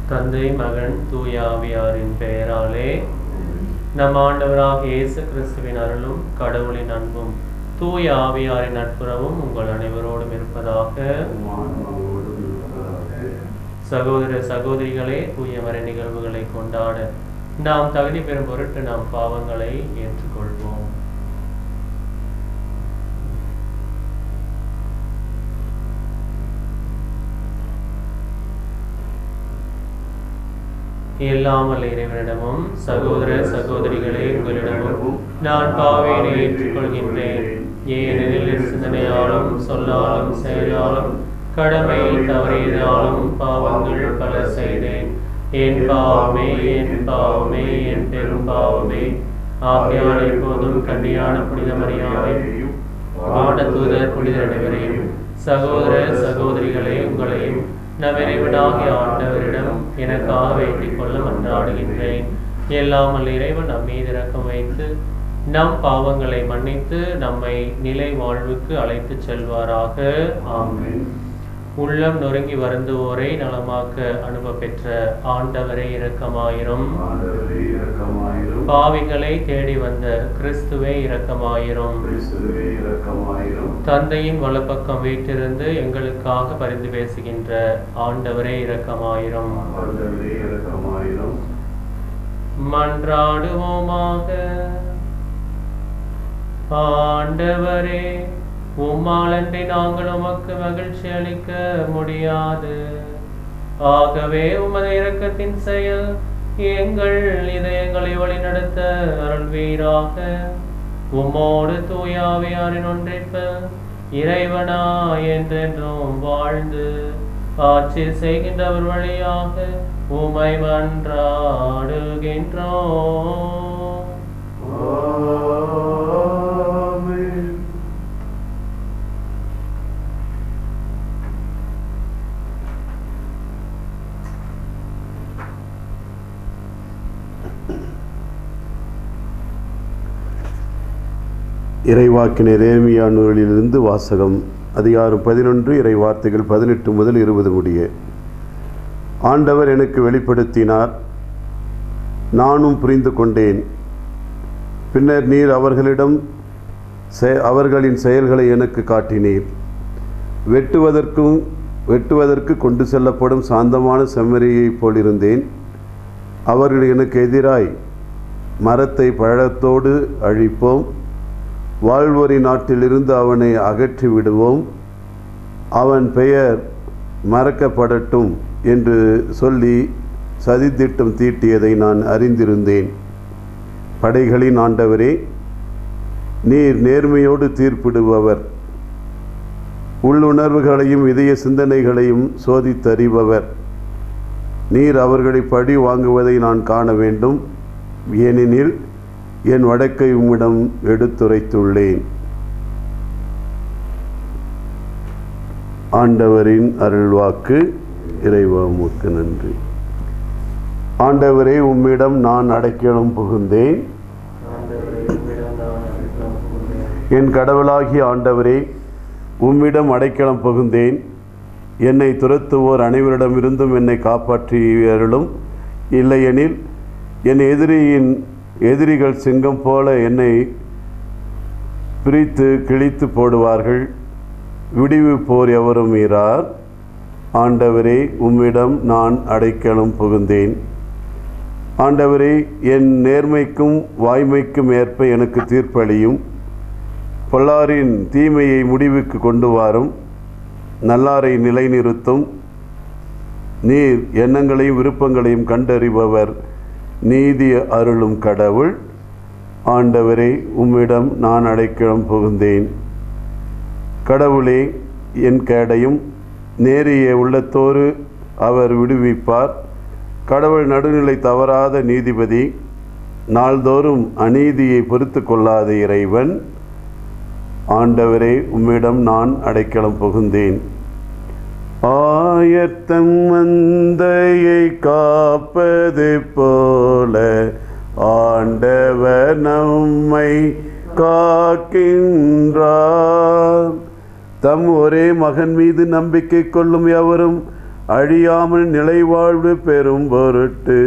தந்தை மகன் தூயாவியாரின் பெயராலே நம் ஆண்டவராக இயேசு கிறிஸ்துவின் அருளும் கடவுளின் அன்பும் தூய ஆவியாரின் நட்புறவும் உங்கள் அனைவரோடும் இருப்பதாக சகோதர சகோதரிகளே தூய மறை நிகழ்வுகளை கொண்டாட நாம் தகுதி பெறும் பொருட்டு நாம் பாவங்களை ஏற்றுக்கொள்வோம் இல்லாமல் இறைவனிடமும் சகோதர சகோதரிகளே உங்களிடமும் நான் பாவேனை ஏற்றுக்கொள்கின்றேன் ஏனெனில் சிந்தனையாலும் சொல்லாலும் செயலாலும் கடமையில் தவறியதாலும் பாவங்கள் பல செய்தேன் என் பாவமே என் பாவமே என் பெரும் பாவமே ஆகையால் எப்போதும் கண்ணியான புனித மரியாதையும் வான தூதர் புனிதர் அனைவரையும் சகோதர சகோதரிகளே உங்களையும் நம் இறைவனாகிய ஆண்டவரிடம் எனக்காக வேண்டிக் கொள்ள மன்றாடுகின்றேன் எல்லாமல் இறைவன் நம் மீது இறக்கம் வைத்து நம் பாவங்களை மன்னித்து நம்மை நிலை வாழ்வுக்கு அழைத்து செல்வாராக ஆமென் உள்ளம் நொறுங்கி வருந்துவோரை நலமாக்க அனுப பெற்ற ஆண்டவரை இரக்கமாயிரும் ஆண்டவரே இரக்கமாயிரும் பாவிகளை தேடி வந்த கிறிஸ்துவே இரக்கமாயிரும் கிறிஸ்துவே இரக்கமாயிரும் தந்தையின் வலப்பக்கம் வீட்டிருந்து எங்களுக்காக பரிந்து பேசுகின்ற ஆண்டவரே இரக்கமாயிரும் ஆண்டவரே இரக்கமாயிரும் மன்றாடுவோமாக ஆண்டவரே உம்மாலன்றி நாங்கள் உமக்கு மகிழ்ச்சி அளிக்க முடியாது ஆகவே உமது இரக்கத்தின் செயல் எங்கள் இதயங்களை வழிநடத்த அருள்வீராக உம்மோடு தூயாவியாரின் ஒன்றிப்பு இறைவனா என்றென்றும் வாழ்ந்து ஆட்சி செய்கின்றவர் வழியாக உமை மன்றாடுகின்றோம் ஆமென் இறைவாக்கினர் ஏமியா நூலிலிருந்து வாசகம் அதிகாரம் பதினொன்று இறை வார்த்தைகள் பதினெட்டு முதல் இருபது முடிய ஆண்டவர் எனக்கு வெளிப்படுத்தினார் நானும் புரிந்து கொண்டேன் பின்னர் நீர் அவர்களிடம் செ- அவர்களின் செயல்களை எனக்கு காட்டினீர் வெட்டுவதற்கும் வெட்டுவதற்கு கொண்டு செல்லப்படும் சாந்தமான செம்மறியைப் போலிருந்தேன் அவர்கள் எனக்கு எதிராய் மரத்தை பழத்தோடு அழிப்போம் வாழ்வொரி நாட்டிலிருந்து அவனை அகற்றி விடுவோம் அவன் பெயர் மறக்கப்படட்டும் என்று சொல்லி சதித்திட்டம் தீட்டியதை நான் அறிந்திருந்தேன் படைகளின் ஆண்டவரே நீர் நேர்மையோடு தீர்ப்பிடுபவர் உள்ளுணர்வுகளையும் இதய சிந்தனைகளையும் சோதித்தறிபவர் நீர் அவர்களை பழி வாங்குவதை நான் காண வேண்டும் ஏனெனில் என் வடக்கை உம்மிடம் எடுத்துரைத்துள்ளேன் ஆண்டவரின் அருள்வாக்கு இறைவாமுக்கு நன்றி ஆண்டவரே உம்மிடம் நான் அடைக்கலம் புகுந்தேன் ஆண்டவரே, உம்மிடம் நான் அழைக்கிறோம் புகுந்தேன். என் கடவுளாகிய ஆண்டவரே உம்மிடம் அடைக்கலம் புகுந்தேன் என்னை துரத்துவோர் அனைவரிடமிருந்தும் என்னை காப்பாற்றி அருளும் இல்லையெனில் என் எதிரியின் எதிரிகள் சிங்கம் போல என்னை பிரித்து கிழித்து போடுவார்கள் விடுவிப்போர் எவரும் இரார் ஆண்டவரே உம்மிடம் நான் அடைக்கலம் புகுந்தேன் ஆண்டவரே என் நேர்மைக்கும் வாய்மைக்கும் ஏற்ப எனக்கு தீர்ப்பளியும் பொல்லாரின் தீமையை முடிவுக்கு கொண்டு வாரும் நல்லாரை நிலைநிறுத்தும் நீர் எண்ணங்களையும் விருப்பங்களையும் கண்டறிபவர் நீதி அருளும் கடவுள் ஆண்டவரே உம்மிடம் நான் அடைக்கலம் புகுந்தேன் கடவுளே என் கேடையும் நேரிய உள்ளத்தோடு அவர் விடுவிப்பார் கடவுள் நடுநிலை தவறாத நீதிபதி நாள்தோறும் அநீதியை பொறுத்து கொள்ளாத இறைவன் ஆண்டவரே உம்மிடம் நான் அடைக்கலம் புகுந்தேன் ஆயத்தம் மந்தையை காப்பது போல ஆண்டவர் நம்மை காக்கின்றார் தம் ஒரே மகன் மீது நம்பிக்கை கொள்ளும் எவரும் அழியாமல் நிலைவாழ்வு பெறும் பொருட்டு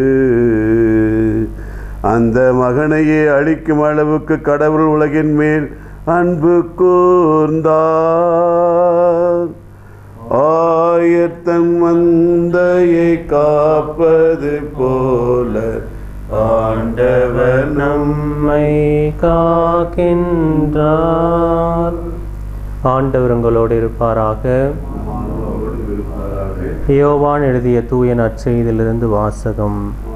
அந்த மகனையே அழிக்கும் அளவுக்கு கடவுள் உலகின் மேல் அன்பு கூர்ந்தார் ஆயத்தம் மந்தையை காப்பது போல ஆண்டவர் நம் நம்மை காக்கின்றார் ஆண்டவர் உங்களோடு இருப்பாராக யோவான் எழுதிய தூய நற்செய்தியிலிருந்து வாசகம்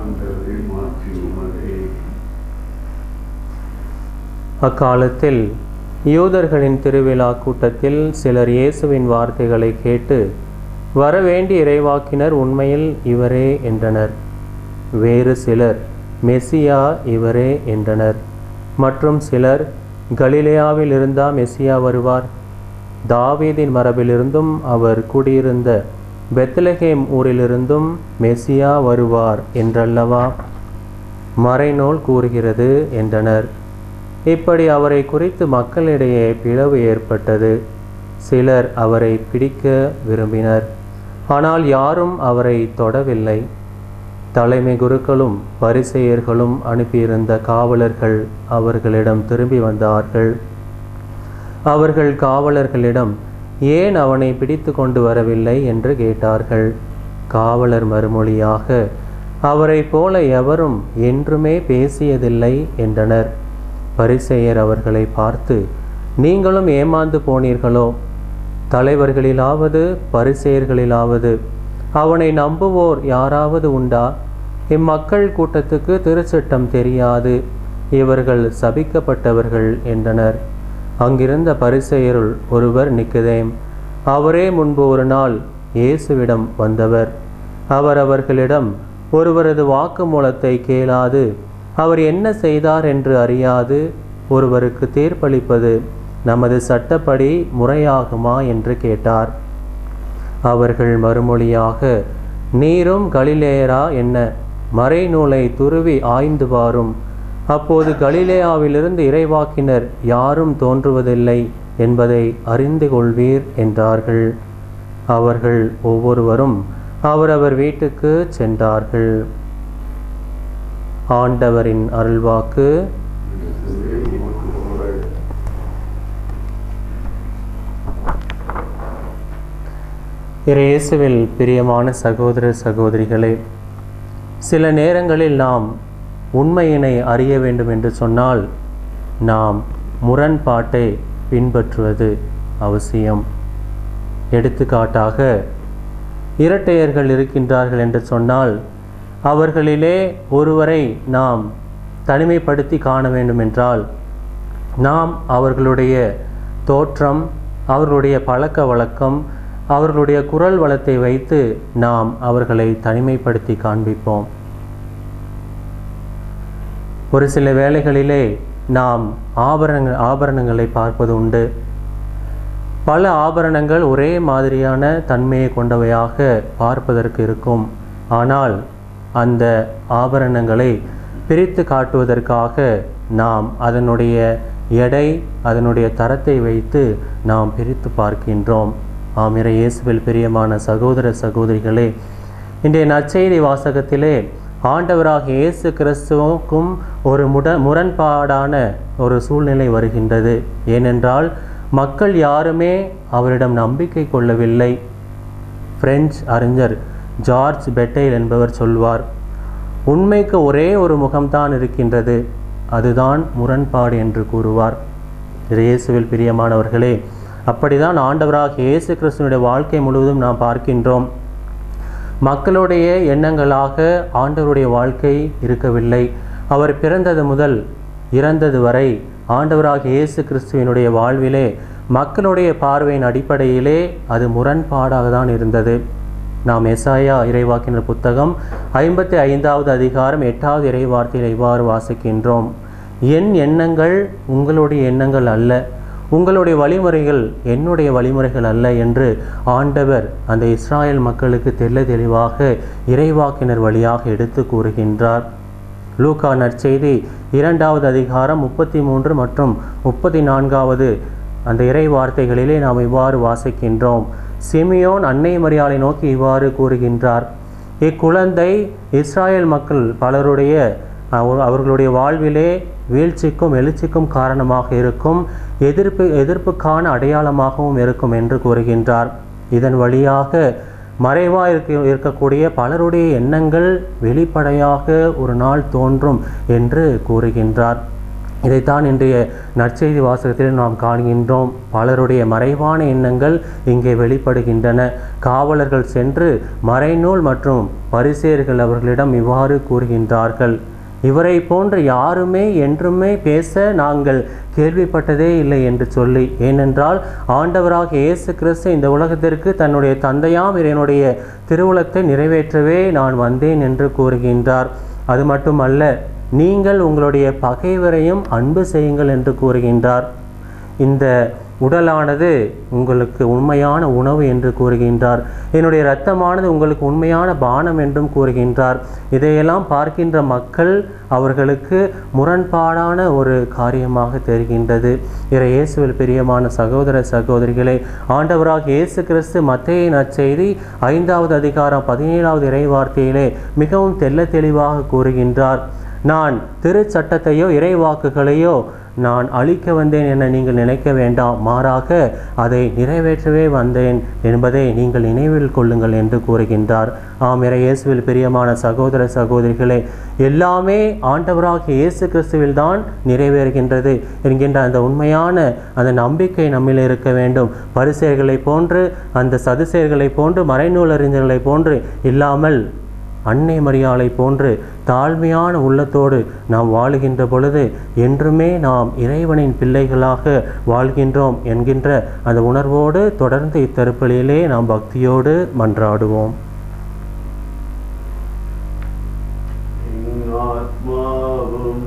அக்காலத்தில் யூதர்களின் திருவிழா கூட்டத்தில் சிலர் இயேசுவின் வார்த்தைகளை கேட்டு வரவேண்டிய இறைவாக்கினர் உண்மையில் இவரே என்றனர் வேறு சிலர் மெசியா இவரே என்றனர் மற்றும் சிலர் கலிலேயாவில் இருந்தா மெசியா வருவார் தாவீதின் மரபிலிருந்தும் அவர் குடியிருந்த பெத்லஹேம் ஊரிலிருந்தும் மெசியா வருவார் என்றல்லவா மறைநூல் கூறுகிறது என்றனர் இப்படி அவரை குறித்து மக்களிடையே பிளவு ஏற்பட்டது சிலர் அவரை பிடிக்க விரும்பினர் ஆனால் யாரும் அவரை தொடவில்லை தலைமை குருக்களும் பரிசெயர்களும் அனுப்பியிருந்த காவலர்கள் அவர்களிடம் திரும்பி வந்தார்கள் அவர்கள் காவலர்களிடம் ஏன் அவனை பிடித்து கொண்டு வரவில்லை என்று கேட்டார்கள் காவலர் மறுமொழியாக அவரைப் போல எவரும் என்றுமே பேசியதில்லை என்றனர் பரிசேயர் அவர்களை பார்த்து நீங்களும் ஏமாந்து போனீர்களோ தலைவர்களிலாவது பரிசேயர்களிலாவது அவனை நம்புவோர் யாராவது உண்டா இம்மக்கள் கூட்டத்துக்கு திருச்சட்டம் தெரியாது இவர்கள் சபிக்கப்பட்டவர்கள் என்றனர் அங்கிருந்த பரிசெயருள் ஒருவர் நிக்கதேம் அவரே முன்பு ஒரு நாள் இயேசுவிடம் வந்தவர் அவர் அவர்களிடம் ஒருவரது வாக்குமூலத்தை கேளாது அவர் என்ன செய்தார் என்று அறியாது ஒருவருக்கு தீர்ப்பளிப்பது நமது சட்டப்படி முறையாகுமா என்று கேட்டார் அவர்கள் மறுமொழியாக நீரும் கலிலேயரா என்ன மறைநூலை துருவி ஆய்ந்து பாரும் அப்போது கலிலேயாவிலிருந்து இறைவாக்கினர் யாரும் தோன்றுவதில்லை என்பதை அறிந்து கொள்வீர் என்றார்கள் அவர்கள் ஒவ்வொருவரும் அவரவர் வீட்டுக்கு சென்றார்கள் ஆண்டவரின் அருள்வாக்கு இயேசுவில் பிரியமான சகோதர சகோதரிகளே சில நேரங்களில் நாம் உண்மையினை அறிய வேண்டும் என்று சொன்னால் நாம் முரண்பாட்டை பின்பற்றுவது அவசியம் எடுத்துக்காட்டாக இரட்டையர்கள் இருக்கின்றார்கள் என்று சொன்னால் அவர்களிலே ஒருவரை நாம் தனிமைப்படுத்தி காண வேண்டும் என்றால் நாம் அவர்களுடைய தோற்றம் அவர்களுடைய பழக்க வழக்கம் அவர்களுடைய குரல் வளத்தை வைத்து நாம் அவர்களை தனிமைப்படுத்தி காண்பிப்போம் ஒரு சில வேளைகளிலே நாம் ஆபரணங்கள் ஆபரணங்களை பார்ப்பது உண்டு பல ஆபரணங்கள் ஒரே மாதிரியான தன்மையை கொண்டவையாக பார்ப்பதற்கு இருக்கும் ஆனால் அந்த ஆபரணங்களை பிரித்து காட்டுவதற்காக நாம் அதனுடைய எடை அதனுடைய தரத்தை வைத்து நாம் பிரித்து பார்க்கின்றோம் ஆமிர இயேசுவில் பிரியமான சகோதர சகோதரிகளே இன்றைய நற்செய்தி வாசகத்திலே ஆண்டவராக இயேசு கிறிஸ்துவுக்கும் ஒரு முட முரண்பாடான ஒரு சூழ்நிலை வருகின்றது ஏனென்றால் மக்கள் யாருமே அவரிடம் நம்பிக்கை கொள்ளவில்லை பிரெஞ்சு அறிஞர் ஜார்ஜ் பெட்டைல் என்பவர் சொல்வார் உண்மைக்கு ஒரே ஒரு முகம்தான் இருக்கின்றது அதுதான் முரண்பாடு என்று கூறுவார் இயேசுவில் பிரியமானவர்களே அப்படிதான் ஆண்டவராக இயேசு கிறிஸ்துவனுடைய வாழ்க்கை முழுவதும் நாம் பார்க்கின்றோம் மக்களுடைய எண்ணங்களாக ஆண்டவருடைய வாழ்க்கை இருக்கவில்லை அவர் பிறந்தது முதல் இறந்தது வரை ஆண்டவராக இயேசு கிறிஸ்துவினுடைய வாழ்விலே மக்களுடைய பார்வையின் அடிப்படையிலே அது முரண்பாடாக தான் இருந்தது நாம் எசாயா இறைவாக்கினர் புத்தகம் ஐம்பத்தி ஐந்தாவது அதிகாரம் எட்டாவது இறைவார்த்தையில் இவ்வாறு வாசிக்கின்றோம் என் எண்ணங்கள் உங்களுடைய எண்ணங்கள் அல்ல உங்களுடைய வழிமுறைகள் என்னுடைய வழிமுறைகள் அல்ல என்று ஆண்டவர் அந்த இஸ்ராயல் மக்களுக்கு தெல்ல தெளிவாக இறைவாக்கினர் வழியாக எடுத்து கூறுகின்றார் லூக்கா நற்செய்தி இரண்டாவது அதிகாரம் முப்பத்தி மூன்று மற்றும் முப்பத்தி நான்காவது அந்த இறை வார்த்தைகளிலே நாம் இவ்வாறு வாசிக்கின்றோம் சிமியோன் அன்னை மரியாதை நோக்கி இவ்வாறு கூறுகின்றார் இக்குழந்தை இஸ்ராயேல் மக்கள் பலருடைய அவர்- அவர்களுடைய வாழ்விலே வீழ்ச்சிக்கும் எழுச்சிக்கும் காரணமாக இருக்கும் எதிர்ப்பு எதிர்ப்புக்கான அடையாளமாகவும் இருக்கும் என்று கூறுகின்றார் இதன் வழியாக மறைவாக இருக்க இருக்கக்கூடிய பலருடைய எண்ணங்கள் வெளிப்படையாக ஒரு நாள் தோன்றும் என்று கூறுகின்றார் இதைத்தான் இன்றைய நற்செய்தி வாசகத்தில் நாம் காண்கின்றோம் பலருடைய மறைவான எண்ணங்கள் இங்கே வெளிப்படுகின்றன காவலர்கள் சென்று மறைநூல் மற்றும் பரிசேயர்கள் அவர்களிடம் இவ்வாறு கூறுகின்றார்கள் இவரை போன்ற யாருமே என்றுமே பேச நாங்கள் கேள்விப்பட்டதே இல்லை என்று சொல்லி ஏனென்றால் ஆண்டவராக இயேசு கிறிஸ்து இந்த உலகத்திற்கு தன்னுடைய தந்தையாம் இறைவனுடைய திருவுளத்தை நிறைவேற்றவே நான் வந்தேன் என்று கூறுகின்றார் அது மட்டுமல்ல நீங்கள் உங்களுடைய பகைவரையும் அன்பு செய்யுங்கள் என்று கூறுகின்றார் இந்த உடலானது உங்களுக்கு உண்மையான உணவு என்று கூறுகின்றார் என்னுடைய இரத்தமானது உங்களுக்கு உண்மையான பானம் என்றும் கூறுகின்றார் இதையெல்லாம் பார்க்கின்ற மக்கள் அவர்களுக்கு முரண்பாடான ஒரு காரியமாக தெரிகின்றது இறை இயேசுவில் பிரியமான சகோதர சகோதரிகளே ஆண்டவராக இயேசு கிறிஸ்து மத்தேய நற்செய்தி ஐந்தாவது அதிகாரம் பதினேழாவது இறைவார்த்தையிலே மிகவும் தெள்ள தெளிவாக கூறுகின்றார் நான் திருச்சட்டத்தையோ இறைவாக்குகளையோ நான் அழிக்க வந்தேன் என நீங்கள் நினைக்க வேண்டாம் மாறாக அதை நிறைவேற்றவே வந்தேன் என்பதை நீங்கள் நினைவில் கொள்ளுங்கள் என்று கூறுகின்றார் ஆம் இறை இயேசுவில் பிரியமான சகோதர சகோதரிகளே எல்லாமே ஆண்டவராகிய இயேசு கிறிஸ்துவில் தான் நிறைவேறுகின்றது என்கின்ற அந்த உண்மையான அந்த நம்பிக்கை நம்மில் இருக்க வேண்டும் பரிசெயர்களைப் போன்று அந்த சதுசேயர்களைப் போன்று மறைநூலறிஞர்களைப் போன்று இல்லாமல் அன்னை மரியாளை போன்று தாழ்மையான உள்ளத்தோடு நாம் வாழுகின்ற பொழுது என்றுமே நாம் இறைவனின் பிள்ளைகளாக வாழ்கின்றோம் என்கின்ற அந்த உணர்வோடு தொடர்ந்து இத்தருப்பலியிலே நாம் பக்தியோடு மன்றாடுவோம் என் ஆத்மாவும்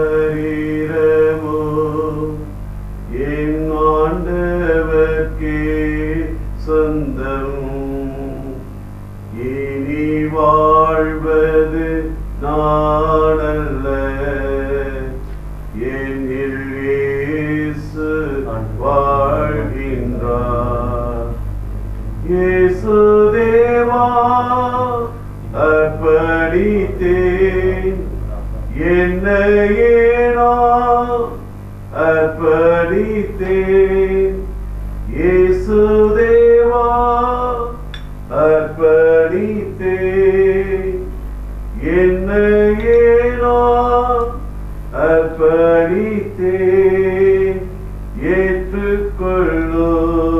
சரீரமும் என் ஆண்டவர்க்கே சொந்தம் இனி வாழ்வது நாடல்ல என்னில் இயேசு வாழ்கின்றார் இயேசு தேவா அர்ப்பணித்தேன் என்னையே நான் அர்ப்பணித்தேன் இயேசு தேவா அர்ப்பணித்தேன் என்னையே நான் அர்ப்பணித்தேன் ஏற்றுக்கொள்ளோ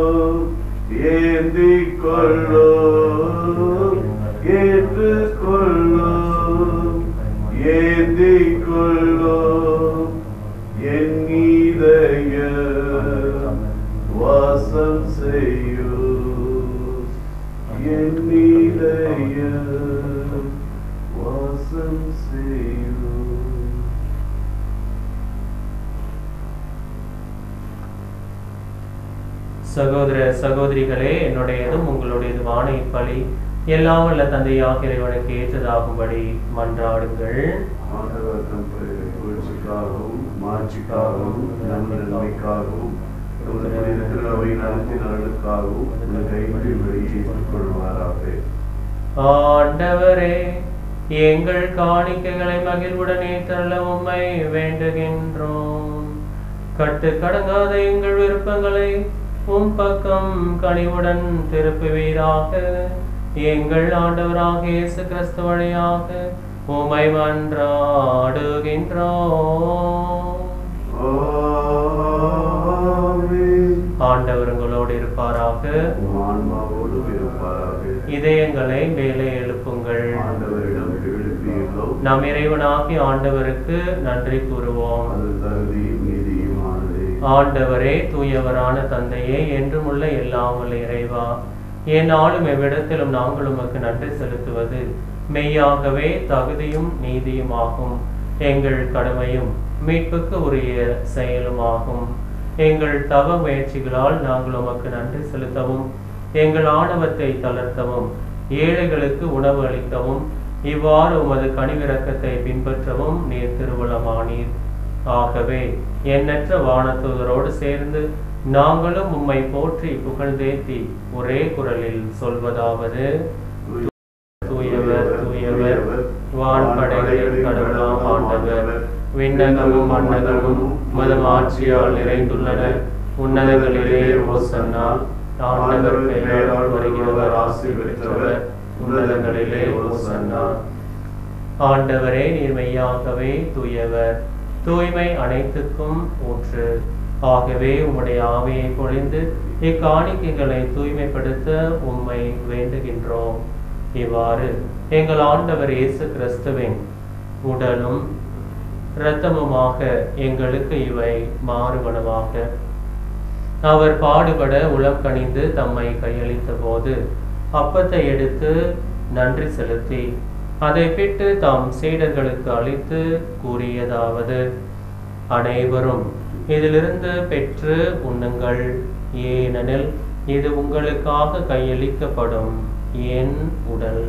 ஏந்திக் கொள்ளோ ஏற்றுக்கொள்ளோ ஏந்திக் கொள்ளோ என் இதய வாசம் செய்யோ என் இதய வாசம் செய்யோ சகோதர சகோதரிகளே என்னுடையதும் உங்களுடையதுமான இப்பலி எல்லாம் வல்ல தந்தையாக இறைவனுக்கு ஏற்றதாகும்படி மன்றாடுங்கள் ஆண்டவர் தம் புகழ்ச்சிக்காகவும் மாட்சிக்காகவும் நம்ம நன்மைக்காகவும் நம்முடைய திருநவை நலத்தின் அருளுக்காகவும் இந்த கைமொழி வழியை கொள்வாராக ஆண்டவரே எங்கள் காணிக்கைகளை மகிழ்வுடனே தள்ள உம்மை வேண்டுகின்றோம் கட்டு கடங்காத எங்கள் விருப்பங்களை உம் பக்கம் கனிவுடன் திருப்புவீராக எங்கள் ஆண்டவராக இயேசு கிறிஸ்து வழியாக உம்மை மன்றாடுகின்றோம் ஆமென். ஆண்டவர் உங்களோடு இருப்பாராக உம் ஆன்மாவோடு இருப்பாராக இதயங்களை மேலே எழுப்புங்கள் ஆண்டவரிடம் எழுப்பியுள்ளோம் நம் இறைவனாகிய ஆண்டவருக்கு நன்றி கூறுவோம் அது தகுதியும் நீதியுமானது ஆண்டவரே தூயவரான தந்தையே என்றும் உள்ள எல்லாம் வல்ல இறைவா என்னாலும் எவ்விடத்திலும் நாங்கள் உமக்கு நன்றி செலுத்துவது மெய்யாகவே தகுதியும் நீதியுமாகும் எங்கள் கடமையும் மீட்புக்கு உரிய செயலுமாகும் எங்கள் தவ முயற்சிகளால் நாங்கள் உமக்கு நன்றி செலுத்தவும் எங்கள் ஆணவத்தை தளர்த்தவும் ஏழைகளுக்கு உணவு அளிக்கவும் இவ்வாறு உமது கனிவிரக்கத்தை பின்பற்றவும் நீர் திருவுளமானீர் ஆகவே எண்ணற்ற வானதூதரோடு சேர்ந்து நாங்களும் உம்மை போற்றி புகழ்ந்தேத்தி ஒரே குரலில் சொல்வதாவது தூயவர் தூயவர் வான்படைகளின் கடவுளாம் ஆண்டவர் விண்ணகமும் மன்னகமும் மது ஆட்சியால் நிறைந்துள்ளன உன்னதங்களிலே ஓசன்னா ஆண்டவர் பெயரால் வருகிறவர் ஆசி பெற்றவர் உன்னதங்களிலே ஓசன்னா ஆண்டவரே நீர் மெய்யாகவே தூயவர் தூய்மை அனைத்துக்கும் ஊற்று ஆகவே உம்முடைய ஆவியை பொழிந்து இக்காணிக்கைகளை தூய்மைப்படுத்த உம்மை வேண்டுகின்றோம் இவ்வாறு எங்கள் ஆண்டவர் இயேசு கிறிஸ்துவின் உடலும் இரத்தமுமாக எங்களுக்கு இவை மாறுபனவாக அவர் பாடுபட உளம் கனிந்து தம்மை கையளித்த போது அப்பத்தை எடுத்து நன்றி செலுத்தி அதை பிட்டு தாம் சீடர்களுக்கு அளித்து கூறியதாவது அனைவரும் இதிலிருந்து பெற்று உண்ணுங்கள் ஏனெனில் இது உங்களுக்காக கையளிக்கப்படும் என் உடல்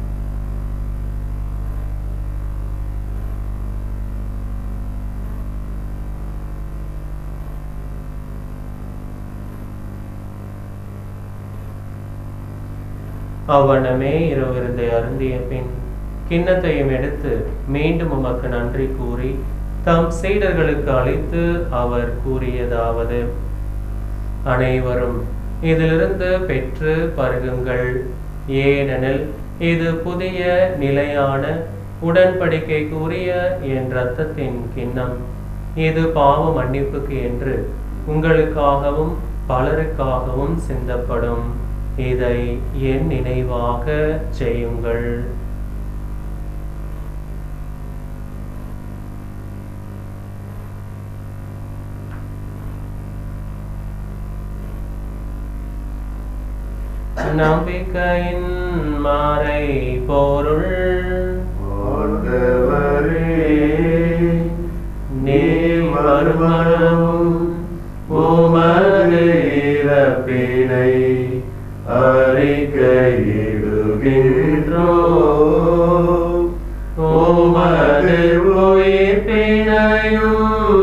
அவ்வண்ணமே இரவு விருந்தை அருந்திய பின் கிண்ணத்தையும் எடுத்து மீண்டும் உமக்கு நன்றி கூறி தம் சீடர்களுக்கு அளித்து அவர் கூறியதாவது அனைவரும் இதிலிருந்து பெற்று பருகுங்கள் ஏனெனில் இது புதிய நிலையான உடன்படிக்கைக்குரிய என் இரத்தத்தின் கிண்ணம் இது பாவ மன்னிப்புக்கு என்று உங்களுக்காகவும் பலருக்காகவும் சிந்தப்படும் இதை என் நினைவாக செய்யுங்கள் நம்பிக்கையின் மாறை பொருள் ஆண்டவரே, நீ வருமளவும் உமது இறப்பினை அறிக்கையிடுகின்றோம் உமது உயிர்ப்பினையும்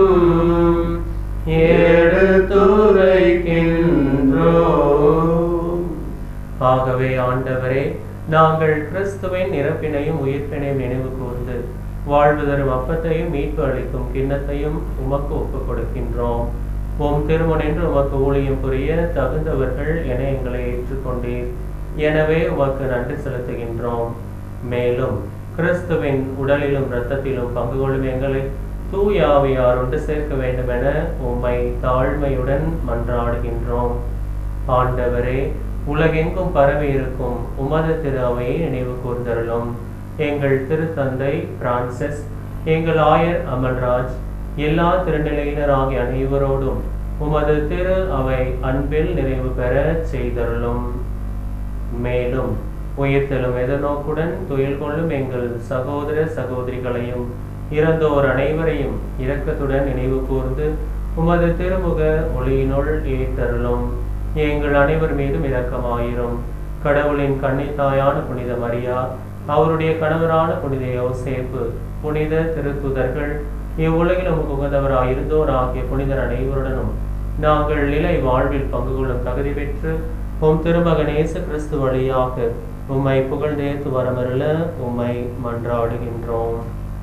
எடுத்துரைக்கின்றோம் ஆகவே ஆண்டவரே நாங்கள் கிறிஸ்துவின் இறப்பினையும் உயிர்ப்பினையும் நினைவு கூர்ந்து வாழ்வு தரும் அப்பத்தையும் மீட்பு அளிக்கும் கிண்ணத்தையும் உமக்கு ஒப்புக் கொடுக்கின்றோம் உம் திருமணென்று உமக்கு ஊழியம் புரிய தகுந்தவர்கள் என எங்களை ஏற்றுக்கொண்டீர் எனவே உமக்கு நன்றி செலுத்துகின்றோம் மேலும் கிறிஸ்துவின் உடலிலும் இரத்தத்திலும் பங்கு கொள்ளும் எங்களை தூய ஆவியார் ஒன்று சேர்க்க வேண்டும் என உம்மை தாழ்மையுடன் மன்றாடுகின்றோம் ஆண்டவரே உலகெங்கும் பரவி இருக்கும் உமது திரு அவையை நினைவு கூர்ந்தருளும் எங்கள் திருத்தந்தை பிரான்சிஸ் எங்கள் ஆயர் அமல்ராஜ் எல்லா திருநிலையினர் ஆகிய அனைவரோடும் உமது திரு அவை அன்பில் நிறைவு பெற செய்தருளும் மேலும் உயிர்த்தெழும் எதிர்நோக்குடன் துயில் கொள்ளும் எங்கள் சகோதர சகோதரிகளையும் இறந்தோர் அனைவரையும் இரக்கத்துடன் நினைவு கூர்ந்து உமது திருமுக ஒளியினுள் ஏற்றருளும் எங்கள் அனைவர் மீதும் இரக்கமாயிரும் கடவுளின் கன்னித்தாயான புனித மரியா அவருடைய கணவரான புனித யோசேப்பு புனித திருத்துதர்கள் இவ்வுலகில் நமக்கு உகந்தவராயிருந்தோர் ஆகிய புனிதர் அனைவருடனும் நாங்கள் நிலை வாழ்வில் பங்கு கொள்ளும் தகுதி பெற்று உம் திருமகன் இயேசு கிறிஸ்து வழியாக உம்மை புகழ்ந்தேத்து வரமருள உம்மை மன்றாடுகின்றோம்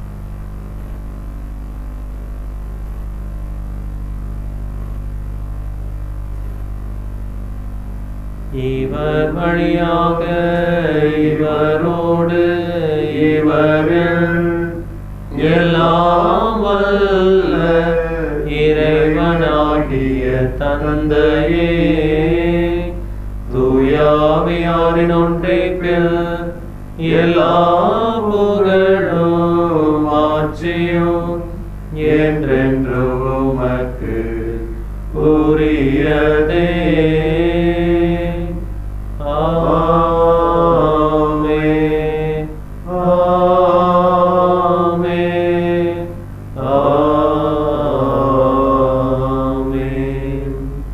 இவர் வழியாக இவரோடு இவரில் எல்லாம் வல்ல இறைவனாகிய தந்தையே தூயாவியாரின் ஒன்றைப்பில் எல்லா புகழும் ஆட்சியும் என்றென்று உமக்கு உரியதே ஆமென். ஆமென். ஆமென்.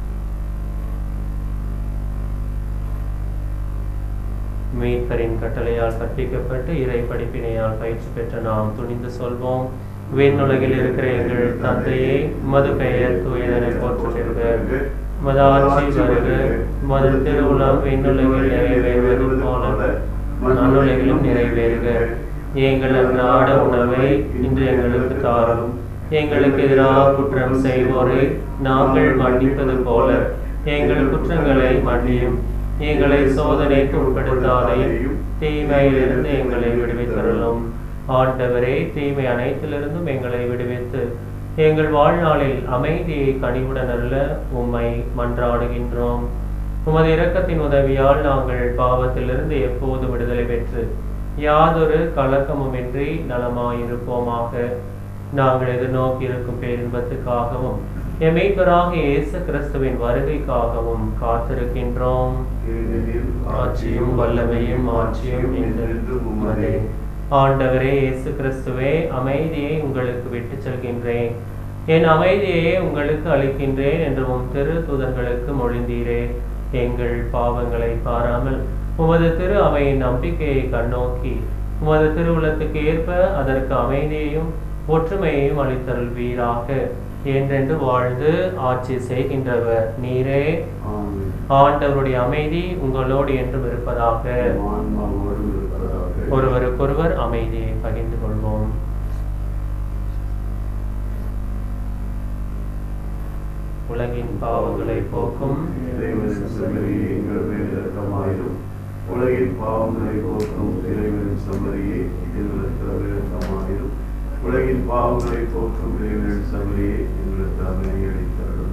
மீட்பரின் கட்டளையால் கற்பிக்கப்பட்டு இறை படிப்பினையால் பயிற்சி பெற்ற நாம் துணிந்து சொல்வோம் விண்ணுலகில் இருக்கிற எங்கள் தந்தையே மது பெயர் தூயதனை போற்றுகிறவர் உமது ஆட்சி வருக உமது திருவுளம் விண்ணுலகில் நிறைவேறுவது போல மண்ணுலகிலும் நிறைவேறுக எங்கள் அன்றாட உணவை இன்று எங்களுக்கு தாரும் எங்களுக்கு எதிராக குற்றம் செய்வோரை நாங்கள் மன்னிப்பது போல எங்கள் குற்றங்களை மன்னியும் எங்களை சோதனைக்கு உட்படுத்தாதையும் தீமையிலிருந்து எங்களை விடுவித்தருளும் ஆண்டவரே தீமை அனைத்திலிருந்தும் எங்களை விடுவித்து எங்கள் வாழ்நாளில் அமைதியை கனிவுடன் அருள உம்மை மன்றாடுகின்றோம் உமது இரக்கத்தின் உதவியால் நாங்கள் பாவத்திலிருந்து எப்போது விடுதலை பெற்று யாதொரு கலக்கமுமின்றி நலமாயிருப்போமாக நாங்கள் எதிர்நோக்கி இருக்கும் பேரின்பத்துக்காகவும் எமைப்பராக இயேசு கிறிஸ்துவின் வருகைக்காகவும் காத்திருக்கின்றோம் ஆட்சியும் வல்லமையும் ஆட்சியும் என்றென்றும் உமதே ஆண்டவரே இயேசு கிறிஸ்துவே அமைதியை உங்களுக்கு விட்டுச் செல்கின்றேன் என் அமைதியையே உங்களுக்கு அளிக்கின்றேன் என்று உம் திரு தூதர்களுக்கு மொழிந்தீரே எங்கள் பாவங்களை பாராமல் உமது திரு அவையின் நம்பிக்கையை கண்ணோக்கி உமது திருவுளத்துக்கு ஏற்ப அதற்கு அமைதியையும் ஒற்றுமையையும் அளித்தருள்வீராக என்றென்று வாழ்ந்து ஆட்சி செய்கின்றவர் நீரே ஆண்டவருடைய அமைதி உங்களோடு என்றும் இருப்பதாக ஒருவருக்கொருவர் அமைதியை பகிர்ந்து கொள்வோம் உலகின் பாவங்களை போக்கும் எங்கள் மேல் இரக்கமாயிரும் உலகின் பாவங்களை போக்கும் இறைவனின் சமரியே எங்களுக்கு இரக்கமாயிரும் உலகின் பாவங்களை போக்கும் இறைவனின் சமரியே எங்களுக்கு அமைதி அளித்தார்கள்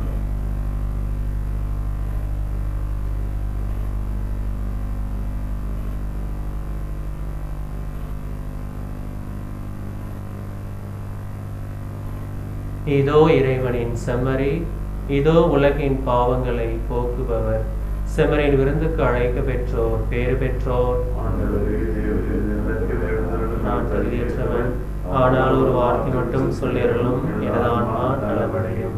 இதோ இறைவனின் செம்மறி இதோ உலகின் பாவங்களை போக்குபவர் செம்மறின் விருந்துக்கு அழைக்க பெற்றோர் பேறு பெற்றோர் ஆண்டவரே தேவரே நிலத்தில் எழுந்தருளும் நான் தகுதியற்றவன் ஆனால் ஒரு வார்த்தை மட்டும் சொல்லிரலும் எனது ஆன்மா நலமடையும்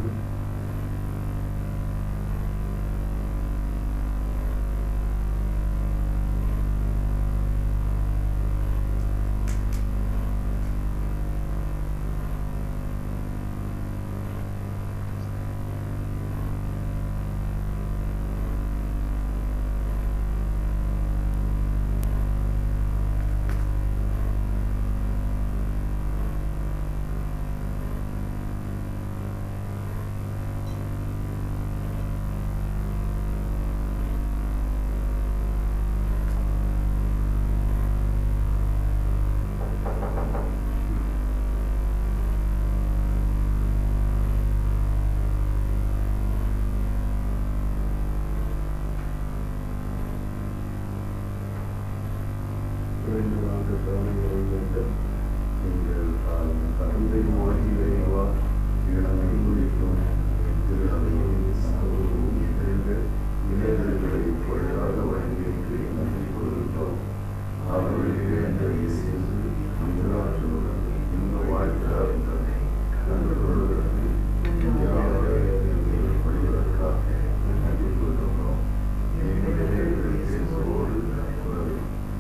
வேண்டுமாக கவனிகளை வேண்டும் நீங்கள் தந்தை மொழி இறைவா இளமை முடிக்கும் திரு அவையை சகோதரவும் இணைந்து இளைஞர்களை பொழுதாக வழங்கியிருக்கு நன்றி கூறுகிறோம் அவர்களுக்கு என்ற இயேசு அந்தராற்றுடன் இந்த வாழ்க்கையார் தன்னை கண்டு கொள்வதற்கு பணிவதற்காக நன்றி கூறுகிறோம் எங்களுடைய இயேசுவோடு உறவு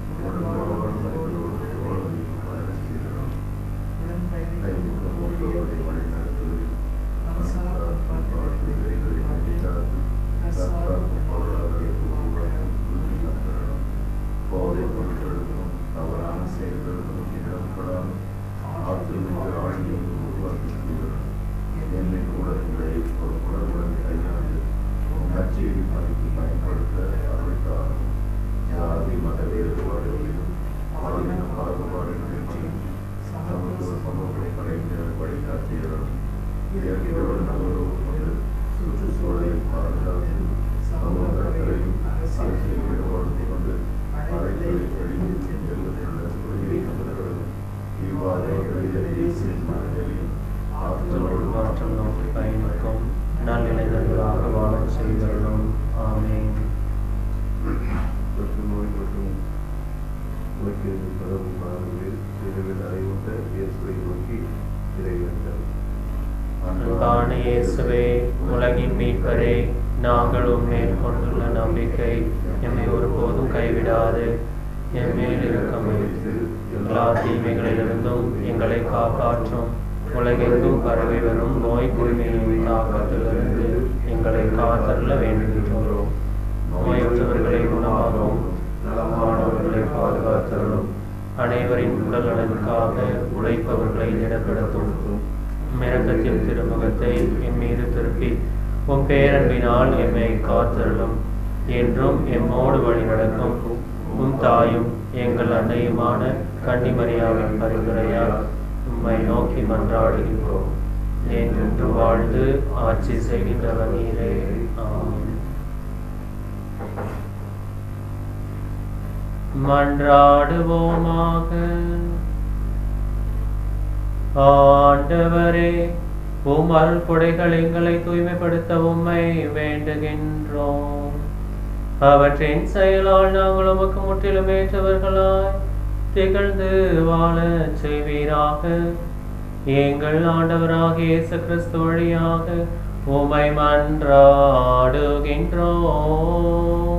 என்னை கூட உங்களை ஒரு குணமுடன் கையாண்டு உணர்ச்சியை பயன்படுத்த அருள்தாரும் ஜாதி மத வேறுபாடுகளிலும் பாலின பாகுபாடுகளிலும் சமத்துவ சமூக கலைஞர் வழிகாட்டியரும் இயற்கையோடு நல்லுறவு கொண்டு சுற்றுச்சூழலை பாதுகாத்து சமூகங்களையும் அரசியல் ஈடுபடுத்திக் கொண்டு அனைத்தையும் வெளியில் செல்வதென்ற கொள்கை நபர்களும் இவ்வாறு எளிய தேசிய மனதிலையும் ஆற்றலோடு மாற்றம் நோக்கி பயணிக்கும் நல்லிணைந்தவர்களாக வாழச் செய்தருளும் ஆமென் தொற்று நோய் மற்றும் நோய்க்கு பரவும் காலங்களில் சிறுவில் அறிவுட்ட இயேசுவை நோக்கி இறைவேண்டல் அன்பான இயேசுவே உலகின் மீட்பரே நாங்கள் உம்மேல் கொண்டுள்ள நம்பிக்கை எம்மை ஒருபோதும் கைவிடாது எம்மேல் இரக்கம் வைத்து எல்லா தீமைகளிலிருந்தும் எங்களை காப்பாற்றும் உலகெங்கும் பரவி வரும் நோய் கிருமியின் தாக்கத்திலிருந்து எங்களை எங்களை காத்தருள வேண்டுகின்றோம் நோயுற்றவர்களை குணமாகவும் நலமானவர்களை பாதுகாத்தருளும் அனைவரின் உடல் நலனுக்காக உழைப்பவர்களை திடப்படுத்தும் மிரக்கத்தின் திருமுகத்தை என் மீது திருப்பி உம் பேரன்பினால் எம்மை காத்தருளும் என்றும் எம்மோடு வழி நடக்கும் உம் தாயும் எங்கள் அன்னையுமான கன்னிமரியாவின் பரிந்துரையால் உம்மை நோக்கி மன்றாடுகின்றோம் என்று வாழ்ந்து ஆட்சி செய்கின்றவர் நீரே ஆமென் மன்றாடுவோமாக ஆண்டவரே உம் அருள் கொடைகள் எங்களை தூய்மைப்படுத்த உம்மை வேண்டுகின்றோம் அவற்றின் செயலால் நாங்கள் உமக்கு முற்றிலும் ஏற்றவர்களாய் திகழ்ந்து வாழ செய்வீராக எங்கள் ஆண்டவராகிய இயேசு கிறிஸ்து வழியாக உமை மன்றாடுகின்றோம்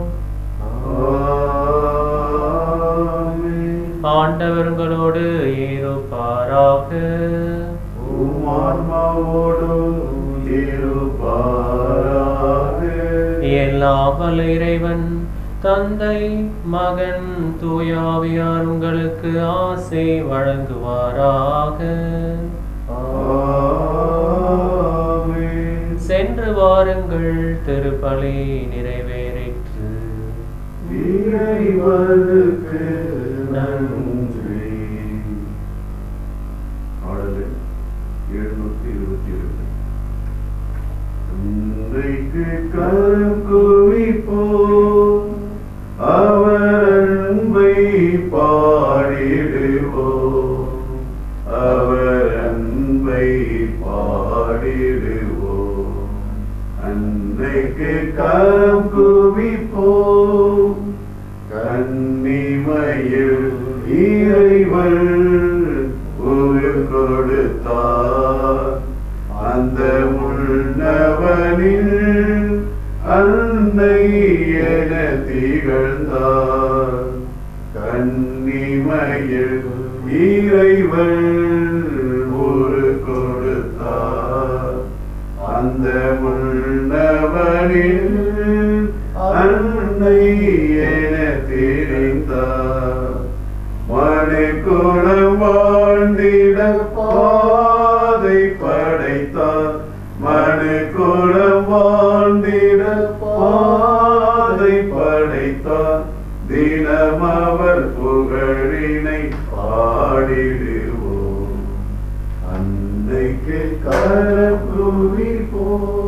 ஆண்டவர் உங்களோடு இருப்பாராக எல்லாம் வல்ல இறைவன் தந்தை மகன் தூயாவியார் உங்களுக்கு ஆசை வழங்குவாராக சென்று வாருங்கள் திருப்பலி நிறைவேறிற்று இறைவனுக்கு நன்றி பாடல் எழுநூத்தி இருபத்தி இரண்டு இன்றைக்கு கரம் குவிப்போம் அவர் அன்பை பாடிடுவோம் அவர் அன்பை பாடிடுவோம் அன்னைக்கு கரம் குவிப்போம் கன்னிமையில் இறைவன் ஒரு கொடுத்தார் அந்த முன்னவனில் அன்னை என திகழ்ந்தார் கன்னிமையில் இறைவன் ஒரு கொடுத்தார் அந்த முன்னவனில் அன்னை என தெரிந்தார் மணிக்குளம் வாழ்ந்திட பாதை படைத்தார் மணிக்குளம் வாழ்ந்திட பாதை படைத்தார் தினம் அவர் புகழினை பாடிடுவோம் அன்னைக்கு கரப்புவி போ